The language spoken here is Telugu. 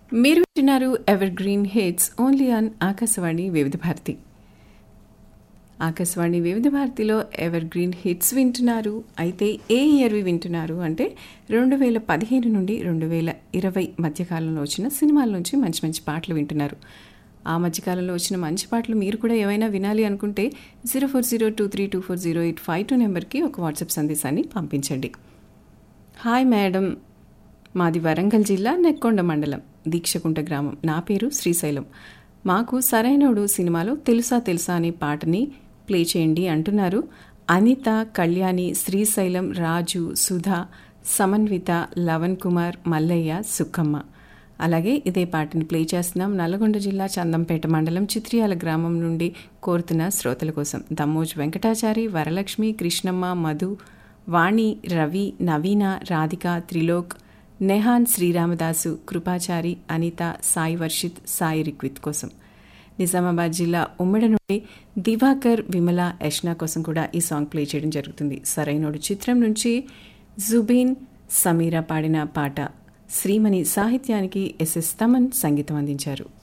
మీరు వింటున్నారు evergreen hits only on Akashvani Vividh Bharati Akashvani వివిధ భారతిలో ఎవర్ గ్రీన్ హిట్స్ వింటున్నారు అయితే ఏ ఇయర్వి వింటున్నారు అంటే రెండు వేల పదిహేను నుండి రెండు వేల ఇరవై మధ్యకాలంలో వచ్చిన సినిమాల నుంచి మంచి మంచి పాటలు వింటున్నారు ఆ మధ్యకాలంలో వచ్చిన మంచి పాటలు మీరు కూడా ఏవైనా వినాలి అనుకుంటే zero four zero two three two four zero eight five two నెంబర్కి ఒక వాట్సాప్ సందేశాన్ని పంపించండి హాయ్ మేడం మాది వరంగల్ జిల్లా నెక్కొండ మండలం దీక్షకుంట గ్రామం నా పేరు శ్రీశైలం మాకు సరైనోడు సినిమాలో తెలుసా తెలుసా అనే పాటని ప్లే చేయండి అంటున్నారు అనిత కళ్యాణి శ్రీశైలం రాజు సుధా సమన్విత లవణ్ కుమార్ మల్లయ్య సుక్కమ్మ అలాగే ఇదే పాటని ప్లే చేస్తున్నాం నల్గొండ జిల్లా చందంపేట మండలం చిత్రియాల గ్రామం నుండి కోరుతున్న శ్రోతల కోసం దమ్మోజ్ వెంకటాచారి వరలక్ష్మి కృష్ణమ్మ మధు వాణి రవి నవీన రాధిక త్రిలోక్ నెహాన్ శ్రీరామదాసు కృపాచారి అనిత సాయి వర్షిత్ సాయి రిక్విత్ కోసం నిజామాబాద్ జిల్లా ఉమ్మడి నుండి దివాకర్ విమల యష్నా కోసం కూడా ఈ సాంగ్ ప్లే చేయడం జరుగుతుంది సరైనోడు చిత్రం నుంచి జుబీన్ సమీరా పాడిన పాట శ్రీమణి సాహిత్యానికి ఎస్ఎస్ తమన్ సంగీతం అందించారు